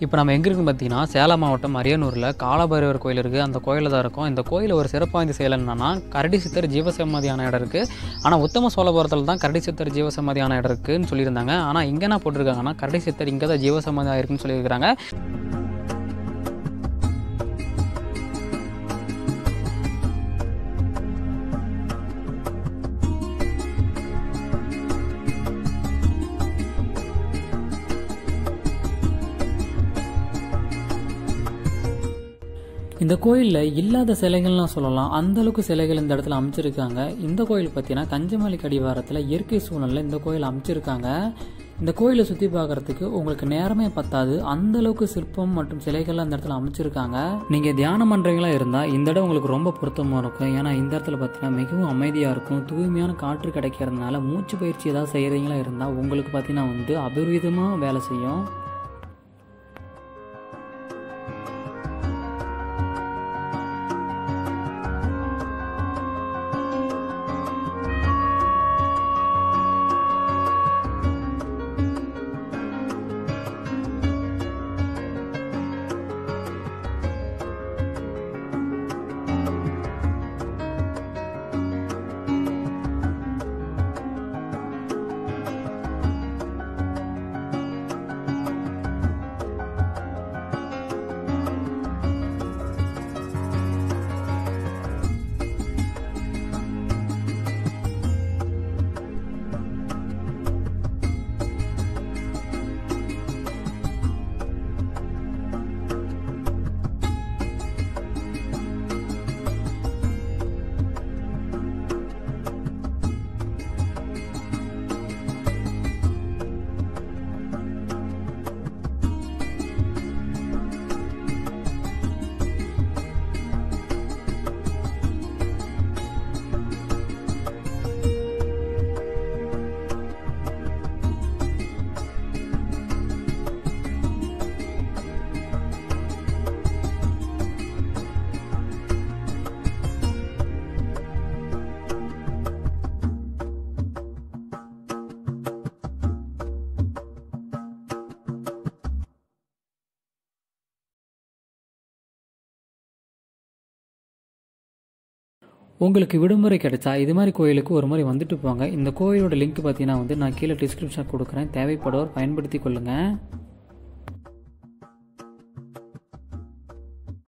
இப்போ நம்ம எங்கே இருக்குன்னு பார்த்தீங்கன்னா சேலம் மாவட்டம் அரியனூரில் காலபைரவர் கோயில் இருக்குது அந்த கோயிலில் தான் இருக்கும் இந்த கோயிலில் ஒரு சிறப்பு வாய்ந்த செயல் என்னன்னா கரடி சித்தர் ஜீவசமாதியான இடம் இருக்குது ஆனால் உத்தம சோழபுரத்தில் தான் கரடி சித்தர் ஜீவசமாதியான இடம் இருக்குன்னு சொல்லியிருந்தாங்க ஆனால் இங்கே என்ன போட்டிருக்காங்கன்னா கரடி சித்தர் இங்கே தான் ஜீவசமாதி ஆயிருக்குன்னு சொல்லியிருக்காங்க இந்த கோயிலில் இல்லாத சிலைகள்லாம் சொல்லலாம் அந்த அளவுக்கு சிலைகள் இந்த இடத்துல அமைச்சிருக்காங்க இந்த கோயில் பார்த்தீங்கன்னா கஞ்சமலை கடிவாரத்தில் இயற்கை சூழலில் இந்த கோயில் அமைச்சிருக்காங்க இந்த கோயிலை சுற்றி பார்க்கறதுக்கு உங்களுக்கு நேரமே பத்தாது அந்த அளவுக்கு சிற்பம் மற்றும் சிலைகள்லாம் இந்த இடத்துல அமைச்சிருக்காங்க நீங்கள் தியானம் பண்ணுறீங்களா இருந்தால் இந்த இடம் உங்களுக்கு ரொம்ப பொருத்தமாக இருக்கும் ஏன்னா இந்த இடத்துல பார்த்தீங்கன்னா மிகவும் அமைதியாக இருக்கும் தூய்மையான காற்று கிடைக்கிறதுனால மூச்சு பயிற்சி ஏதாவது செய்கிறீங்களா இருந்தால் உங்களுக்கு பார்த்தீங்கன்னா வந்து அபரிவிதமாக வேலை செய்யும் உங்களுக்கு விடுமுறை கிடைச்சா இது மாதிரி கோயிலுக்கு ஒரு முறை வந்துட்டு போங்க இந்த கோயிலோட லிங்க் பார்த்தீங்கன்னா வந்து நான் கீழே டிஸ்கிரிப்ஷன் கொடுக்குறேன் தேவைப்படுவோர் பயன்படுத்தி கொள்ளுங்கள்